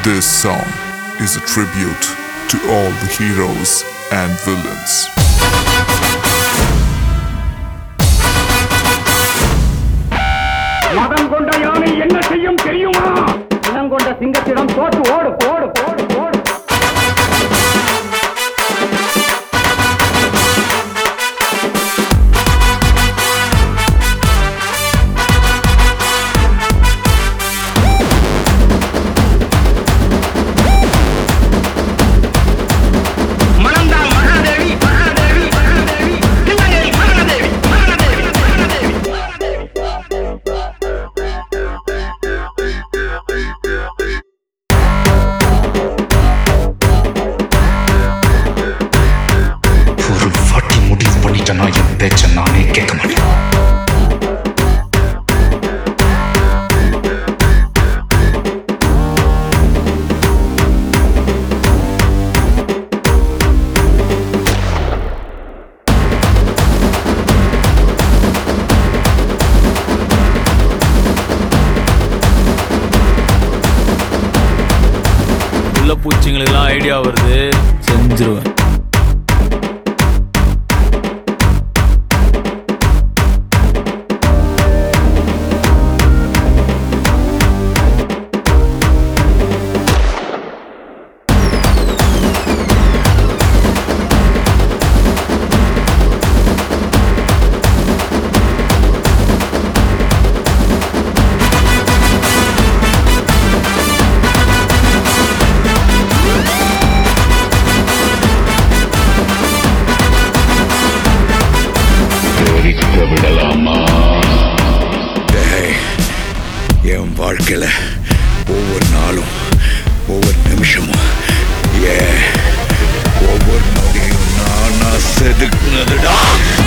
This song is a tribute to all the heroes and villains. மதம் கொண்ட யானை என்ன செய்யும் தெரியுமா இனம் கொண்ட சிங்கத்திடம் தோற்று ஓடு ஓடு ஓடு ஓடு மணந்தால் மகாதேவி மகாதேவி மகாதேவி தில்லையேறி மகாதேவி மகாதேவி மகாதேவி ஒரு வாட்டி முடிவு பண்ணிட்டேன்னா என் பேச்ச நானே கேட்க மாட்டேன் உள்ள பூச்சிங்களுக்கெல்லாம் ஐடியா வருது செஞ்சிருவேன் டேய், என் வாழ்க்கையில ஒவ்வொரு நாளும் ஒவ்வொரு நிமிஷமும் ஏ ஒவ்வொரு நொடியும் நானா செதுக்குனதுடா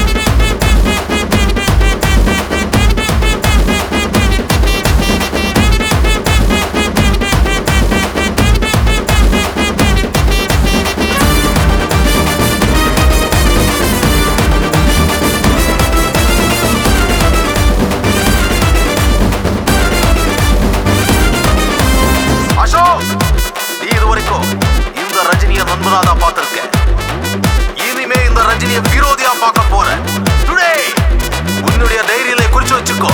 அசோக் நீ இது வரைக்கும் இந்த ரஜினியை நண்பனா தான் பார்த்திருக்க இனிமே இந்த ரஜினியை விரோதியா பார்க்க போற டுடே உன்னுடைய டைரியில குறிச்சு வச்சுக்கோ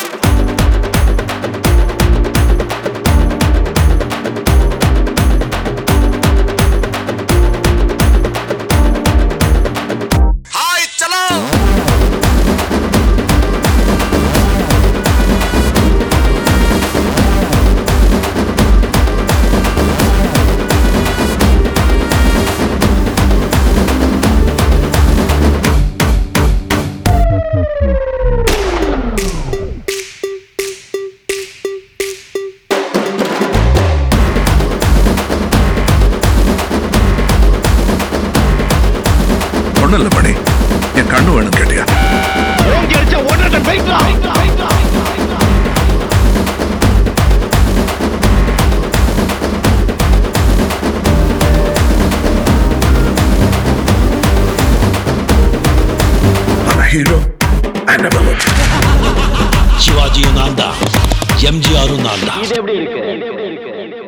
ஹாய் சலோ ஒண்ணும் இல்ல மணி என் கண்ணு வேணும் கேட்டியா ஓங்கி அடிச்சா ஓடுறத போயிட்டா I'm a hero. I never looked. சிவாஜியும் நான் தான் எம்ஜிஆரும் நான் தான் இது எப்படி இருக்கு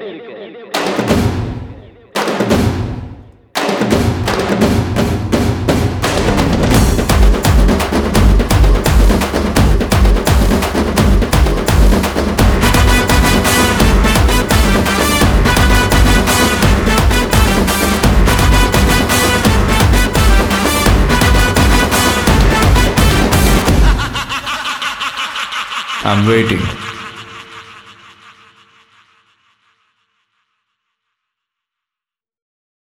ஐம் வெயிட்டிங்